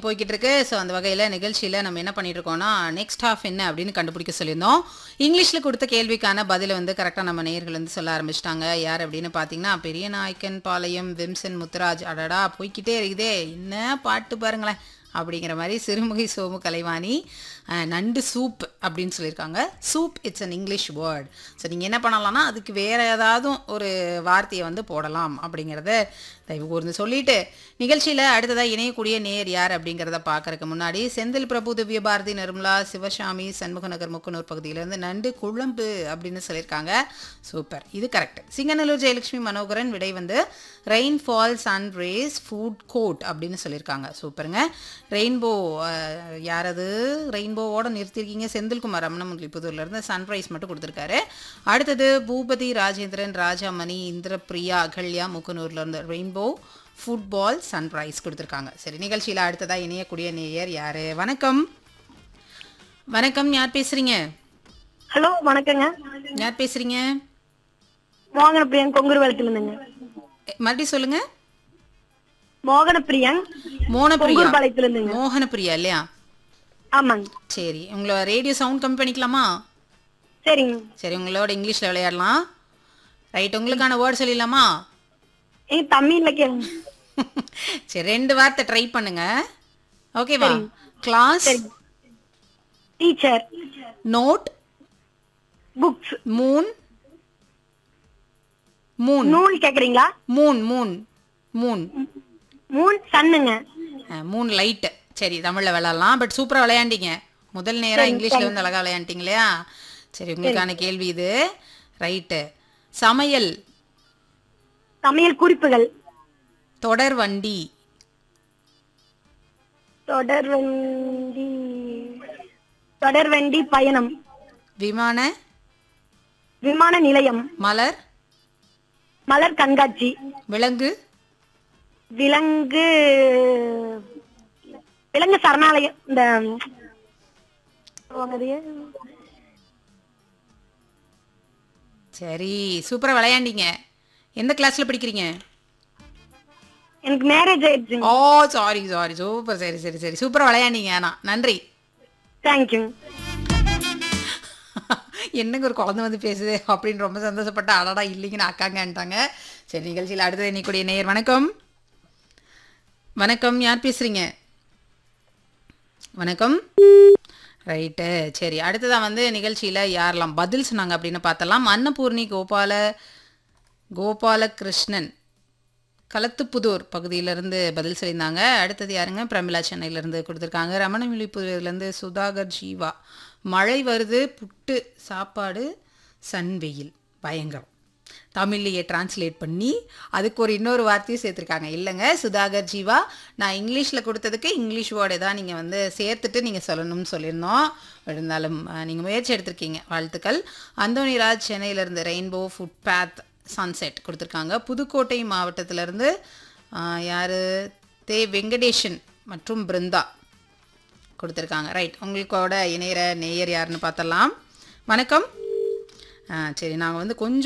போய்கிட்டு இருக்கு ஸோ அந்த வகையில் நிகழ்ச்சியில் நம்ம என்ன பண்ணிட்டு இருக்கோம்னா நெக்ஸ்ட் ஹாஃப் என்ன அப்படின்னு கண்டுபிடிக்க சொல்லியிருந்தோம் இங்கிலீஷில் கொடுத்த கேள்விக்கான பதிலை வந்து கரெக்டாக நம்ம நேயர்கள் வந்து சொல்ல ஆரம்பிச்சிட்டாங்க யார் அப்படின்னு பார்த்தீங்கன்னா பெரிய நாயக்கன் பாளையம் விம்சன் முத்துராஜ் அடடா போய்க்கிட்டே இருக்குதே என்ன பாட்டு பாருங்களேன் அப்படிங்கிற மாதிரி சிறுமுகை சோமு கலைவாணி அஹ், நண்டு சூப் அப்படின்னு சொல்லியிருக்காங்க soup it's an English word so நீங்கள் என்ன பண்ணலாம்னா அதுக்கு வேறு ஏதாவது ஒரு வார்த்தையை வந்து போடலாம் அப்படிங்கிறத தயவு கூர்ந்து சொல்லிட்டு நிகழ்ச்சியில் அடுத்ததாக இணையக்கூடிய நேர் யார் அப்படிங்கிறத பார்க்கறதுக்கு முன்னாடி செந்தில் பிரபு திவ்ய பாரதி நிர்மலா சிவசாமி சண்முகநகர் முக்குனூர் பகுதியிலேருந்து நண்டு குழம்பு அப்படின்னு சொல்லியிருக்காங்க சூப்பர் இது கரெக்ட் சிங்கநல்லூர் ஜெயலட்சுமி மனோகரன் விடை வந்து rainfall sun rays food court அப்படின்னு சொல்லியிருக்காங்க சூப்பருங்க ரெயின்போ யாரது ரெயின்போவோட நிறுத்திருக்கீங்க செந்தில்குமார் அம்மனமுல்லிபுதூர்லேருந்து சன்ரைஸ் மட்டும் கொடுத்துருக்காரு அடுத்தது பூபதி ராஜேந்திரன் ராஜாமணி இந்திரபிரியா அகல்யா முக்குனூர்லேருந்து ரெயின்போ ஃபுட்பால் சன்ரைஸ் கொடுத்துருக்காங்க சரி நிகழ்ச்சியில் அடுத்ததாக இணையக்கூடிய நேயர் யார் வணக்கம் வணக்கம் யார் பேசுகிறீங்க ஹலோ வணக்கங்க யார் பேசுகிறீங்க மோகனப்பிரியன் கொங்குரு வளத்துல இருந்துங்க மறுபடியும் சொல்லுங்க மோகனப்பிரியன் மோனப்பிரியா கொங்குரு பாளையத்துல இருந்துங்க மோகனப்பிரியா இல்லையா ஆமாங்க சரி உங்களோட ரேடியோ சவுண்ட் கம்மி பண்ணிக்கலாமா சரிங்க சரி உங்களோட இங்கிலீஷில் விளையாடலாம் ரைட் உங்களுக்கான வேர்ட் சொல்லிடலாமா எங்க தமிழ்ல கேளுங்க சரி ரெண்டு வார்த்தை ட்ரை பண்ணுங்க ஓகேவா class teacher note books moon moon நூல் கேக்குறீங்களா மூன் மூன் மூன் மூன் சன்னுங்க மூன் லைட்டு சரி தமிழில் விளையாடலாம் பட் சூப்பராக விளையாண்டீங்க முதல் நேரம் இங்கிலீஷில் வந்து அழகாக விளையாண்டீங்க இல்லையா சரி உங்களுக்கான கேள்வி இது ரைட்டு சமையல் சமையல் குறிப்புகள் தொடர் வண்டி தொடர்வண்டி தொடர்வண்டி பயணம் விமான விமான நிலையம் மலர் மலர் கண்காட்சி விலங்கு விலங்கு விலங்கு சரணாலயம் இந்த அது ஏன்? சரி சூப்பராக விளையாண்டீங்க எந்த கிளாஸில் படிக்கிறீங்க எனக்கு மேரேஜ் ஆயிடுச்சுங்க ஓ சாரி சாரி சூப்பர் சரி சரி சரி சூப்பராக விளையாண்டீங்க ஆனா நன்றி தேங்க்யூ என்னங்க ஒரு குழந்தை வந்து பேசுது அப்படின்னு ரொம்ப சந்தோஷப்பட்ட அடடா இல்லைங்கன்னு அக்காங்கன்ட்டாங்க சரி நிகழ்ச்சியில் அடுத்தது இன்னைக்குடைய நேயர் வணக்கம் வணக்கம் யார் பேசுறீங்க வணக்கம் ரைட்டு சரி அடுத்ததான் வந்து நிகழ்ச்சியில் யாரெல்லாம் பதில் சொன்னாங்க அப்படின்னு பார்த்தலாம் அன்னபூர்ணி கோபால கோபாலகிருஷ்ணன் களத்துப்புதூர் பகுதியிலேருந்து பதில் சொல்லியிருந்தாங்க அடுத்தது யாருங்க பிரமிளா சென்னையிலேருந்து கொடுத்துருக்காங்க ரமணவிழிப்புலேருந்து சுதாகர் ஜீவா மழை வருது புட்டு சாப்பாடு சன் வெயில் பயங்கரம் தமிழ்லையே டிரான்ஸ்லேட் பண்ணி அதுக்கு ஒரு இன்னொரு வார்த்தையும் சேர்த்துருக்காங்க இல்லைங்க சுதாகர் ஜீவா நான் இங்கிலீஷில் கொடுத்ததுக்கு இங்கிலீஷ் வேர்டை தான் நீங்கள் வந்து சேர்த்துட்டு நீங்கள் சொல்லணும்னு சொல்லியிருந்தோம் இருந்தாலும் நீங்கள் முயற்சி எடுத்திருக்கீங்க வாழ்த்துக்கள் அந்தோனிராஜ் சென்னையிலேருந்து ரெயின்போ ஃபுட் பேத் சன்செட் கொடுத்துருக்காங்க புதுக்கோட்டை மாவட்டத்திலேருந்து யார் தே வெங்கடேஷன் மற்றும் பிருந்தா கொடுத்துருக்காங்க ரைட் உங்களுக்கோட இணையிற நேயர் யாருன்னு பார்த்தலாம் வணக்கம் ஆ, சரி நாங்கள் வந்து கொஞ்சம்